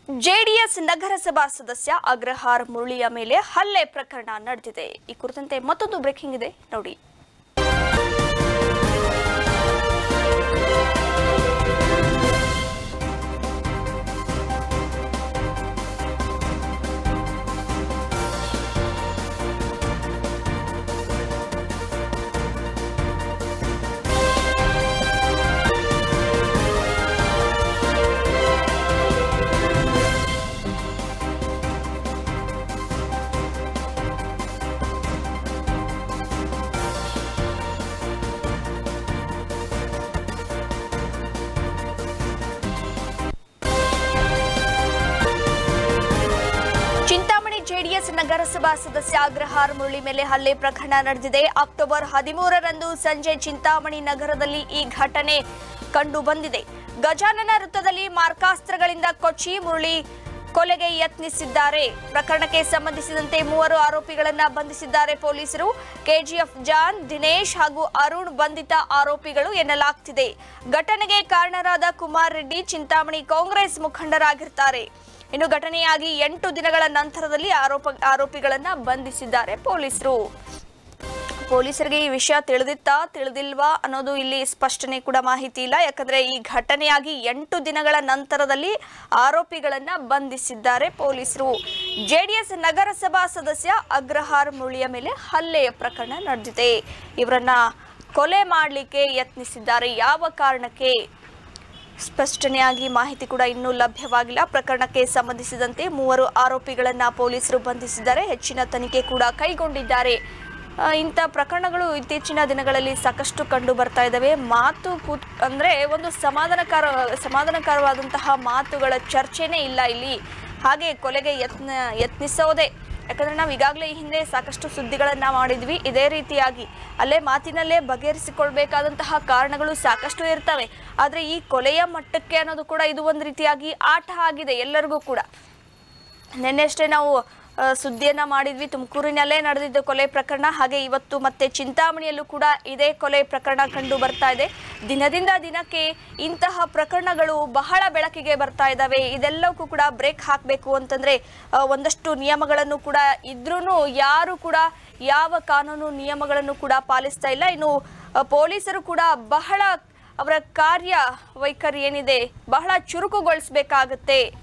JDS ನಗರಸಭಾ ಸದಸ್ಯ ಅಗ್ರಹಾರ್ ಮುರಳಿಯ ಮೇಲೆ ಹಲ್ಲೆ ಪ್ರಕರಣ ನಡೆದಿದೆ ಈ ಕುರಿತಂತೆ ಮತ್ತೊಂದು ಬ್ರೇಕಿಂಗ್ ಇದೆ ನೋಡಿ ಚಿಂತಾಮಣಿ ಜೆಡಿಎಸ್ ನಗರಸಭಾ ಸದಸ್ಯ ಅಗ್ರಹಾರ್ ಮುರಳಿ ಮೇಲೆ ಹಲ್ಲೆ ಪ್ರಕರಣ ನಡೆದಿದೆ ಅಕ್ಟೋಬರ್ ಹದಿಮೂರರಂದು ಸಂಜೆ ಚಿಂತಾಮಣಿ ನಗರದಲ್ಲಿ ಈ ಘಟನೆ ಕಂಡು ಬಂದಿದೆ ಗಜಾನನ ವೃತ್ತದಲ್ಲಿ ಮಾರ್ಕಾಸ್ತ್ರಗಳಿಂದ ಕೊಚ್ಚಿ ಮುರಳಿ ಕೊಲೆಗೆ ಯತ್ನಿಸಿದ್ದಾರೆ ಪ್ರಕರಣಕ್ಕೆ ಸಂಬಂಧಿಸಿದಂತೆ ಮೂವರು ಆರೋಪಿಗಳನ್ನ ಬಂಧಿಸಿದ್ದಾರೆ ಪೊಲೀಸರು ಕೆಜಿಎಫ್ ಜಾನ್ ದಿನೇಶ್ ಹಾಗೂ ಅರುಣ್ ಬಂಧಿತ ಆರೋಪಿಗಳು ಎನ್ನಲಾಗ್ತಿದೆ ಘಟನೆಗೆ ಕಾರಣರಾದ ಕುಮಾರ್ ರೆಡ್ಡಿ ಚಿಂತಾಮಣಿ ಕಾಂಗ್ರೆಸ್ ಮುಖಂಡರಾಗಿರ್ತಾರೆ ಇನ್ನು ಘಟನೆಯಾಗಿ ಎಂಟು ದಿನಗಳ ನಂತರದಲ್ಲಿ ಆರೋಪ ಆರೋಪಿಗಳನ್ನ ಬಂಧಿಸಿದ್ದಾರೆ ಪೊಲೀಸರು ಪೊಲೀಸರಿಗೆ ಈ ವಿಷಯ ತಿಳಿದಿತ್ತಾ ತಿಳಿದಿಲ್ವಾ ಅನ್ನೋದು ಇಲ್ಲಿ ಸ್ಪಷ್ಟನೆ ಕೂಡ ಮಾಹಿತಿ ಇಲ್ಲ ಯಾಕಂದ್ರೆ ಈ ಘಟನೆಯಾಗಿ ಎಂಟು ದಿನಗಳ ನಂತರದಲ್ಲಿ ಆರೋಪಿಗಳನ್ನ ಬಂಧಿಸಿದ್ದಾರೆ ಪೊಲೀಸರು ಜೆಡಿಎಸ್ ನಗರಸಭಾ ಸದಸ್ಯ ಅಗ್ರಹಾರ್ ಮುರಳಿಯ ಮೇಲೆ ಹಲ್ಲೆಯ ಪ್ರಕರಣ ನಡೆದಿದೆ ಇವರನ್ನ ಕೊಲೆ ಮಾಡಲಿಕ್ಕೆ ಯತ್ನಿಸಿದ್ದಾರೆ ಯಾವ ಕಾರಣಕ್ಕೆ ಸ್ಪಷ್ಟನೆಯಾಗಿ ಮಾಹಿತಿ ಕೂಡ ಇನ್ನೂ ಲಭ್ಯವಾಗಿಲ್ಲ ಪ್ರಕರಣಕ್ಕೆ ಸಂಬಂಧಿಸಿದಂತೆ ಮೂವರು ಆರೋಪಿಗಳನ್ನ ಪೊಲೀಸರು ಬಂಧಿಸಿದ್ದಾರೆ ಹೆಚ್ಚಿನ ತನಿಖೆ ಕೂಡ ಕೈಗೊಂಡಿದ್ದಾರೆ ಆ, ಇಂಥ ಪ್ರಕರಣಗಳು ಇತ್ತೀಚಿನ ದಿನಗಳಲ್ಲಿ ಸಾಕಷ್ಟು ಕಂಡು ಬರ್ತಾ ಇದ್ದಾವೆ ಮಾತು ಕೂತ್ ಅಂದ್ರೆ ಒಂದು ಸಮಾಧಾನಕಾರ ಸಮಾಧಾನಕರವಾದಂತಹ ಮಾತುಗಳ ಚರ್ಚೆನೇ ಇಲ್ಲ ಇಲ್ಲಿ ಹಾಗೆ ಕೊಲೆಗೆ ಯತ್ನ ಯತ್ನಿಸೋದೇ ಯಾಕಂದ್ರೆ ನಾವು ಈಗಾಗಲೇ ಈ ಹಿಂದೆ ಸಾಕಷ್ಟು ಸುದ್ದಿಗಳನ್ನ ಮಾಡಿದ್ವಿ ಇದೇ ರೀತಿಯಾಗಿ ಅಲ್ಲೇ ಮಾತಿನಲ್ಲೇ ಬಗೆಹರಿಸಿಕೊಳ್ಬೇಕಾದಂತಹ ಕಾರಣಗಳು ಸಾಕಷ್ಟು ಇರ್ತವೆ ಆದ್ರೆ ಈ ಕೊಲೆಯ ಮಟ್ಟಕ್ಕೆ ಅನ್ನೋದು ಕೂಡ ಇದು ಒಂದು ರೀತಿಯಾಗಿ ಆಟ ಆಗಿದೆ ಎಲ್ಲರಿಗೂ ಕೂಡ ನಿನ್ನೆಷ್ಟೇ ನಾವು ಆ, ಸುದ್ದಿಯನ್ನ ಮಾಡಿದ್ವಿ ತುಮಕೂರಿನಲ್ಲೇ ನಡೆದಿದ್ದ ಕೊಲೆ ಪ್ರಕರಣ ಹಾಗೆ ಇವತ್ತು ಮತ್ತೆ ಚಿಂತಾಮಣಿಯಲ್ಲೂ ಕೂಡ ಇದೇ ಕೊಲೆ ಪ್ರಕರಣ ಕಂಡು ಬರ್ತಾ ಇದೆ ದಿನದಿಂದ ದಿನಕ್ಕೆ ಇಂತಹ ಪ್ರಕರಣಗಳು ಬಹಳ ಬೆಳಕಿಗೆ ಬರ್ತಾ ಇದ್ದಾವೆ ಇದೆಲ್ಲಕ್ಕೂ ಕೂಡ ಬ್ರೇಕ್ ಹಾಕಬೇಕು ಅಂತಂದ್ರೆ ಆ, ಒಂದಷ್ಟು ನಿಯಮಗಳನ್ನು ಕೂಡ ಇದ್ರೂ ಯಾರು ಕೂಡ ಯಾವ ಕಾನೂನು ನಿಯಮಗಳನ್ನು ಕೂಡ ಪಾಲಿಸ್ತಾ ಇಲ್ಲ ಇನ್ನು ಆ, ಪೊಲೀಸರು ಕೂಡ ಬಹಳ ಅವರ ಕಾರ್ಯ ವೈಖರಿ ಏನಿದೆ ಬಹಳ ಚುರುಕುಗೊಳಿಸಬೇಕಾಗತ್ತೆ